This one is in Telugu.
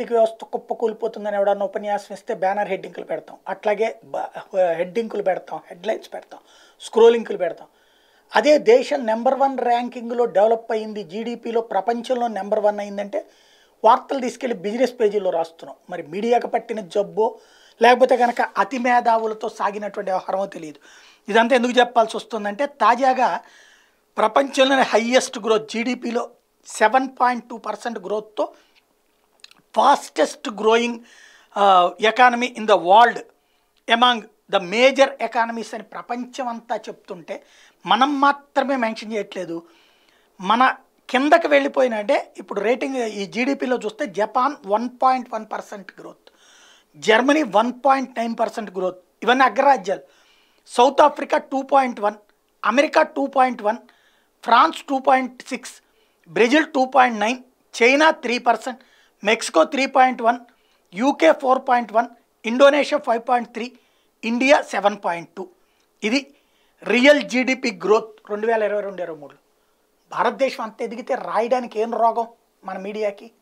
ఆర్థిక వ్యవస్థ కుప్పకూలిపోతుందని ఎవడన్నా ఉపన్యాసం ఇస్తే బ్యానర్ హెడ్డింగ్లు పెడతాం అట్లాగే హెడ్డింగ్లు పెడతాం హెడ్లైన్స్ పెడతాం స్క్రోలింగ్లు పెడతాం అదే దేశం నెంబర్ వన్ ర్యాంకింగ్లో డెవలప్ అయింది జీడిపిలో ప్రపంచంలో నెంబర్ వన్ అయిందంటే వార్తలు తీసుకెళ్లి బిజినెస్ పేజీలో రాస్తున్నాం మరి మీడియాకు పట్టిన జబ్బో లేకపోతే కనుక అతి మేధావులతో సాగినటువంటి వ్యవహారమో తెలియదు ఇదంతా ఎందుకు చెప్పాల్సి వస్తుందంటే తాజాగా ప్రపంచంలోనే హయ్యెస్ట్ గ్రోత్ జీడిపిలో సెవెన్ పాయింట్ టూ పర్సెంట్ గ్రోత్తో fastest growing economy in the world among the major economies అని ప్రపంచం అంతా చెప్తుంటే మనం మాత్రమే మెన్షన్ చేయట్లేదు మన కిందకి వెళ్ళిపోయినంటే ఇప్పుడు రేటింగ్ ఈ జీడిపిలో చూస్తే Japan one point one percent growth Germany one point nine percent growth ఇవన్నీ అగ్రరాజ్యాలు South Africa two point one America two point one France two point six Brazil two point nine China three percent Mexico three point one UK four point one Indonesia five point three India seven point two ఇది రియల్ జీడిపి గ్రోత్ రెండు వేల ఇరవై రెండు ఇరవై మూడులో భారతదేశం అంత ఎదిగితే రాయడానికి ఏం రోగం మన మీడియాకి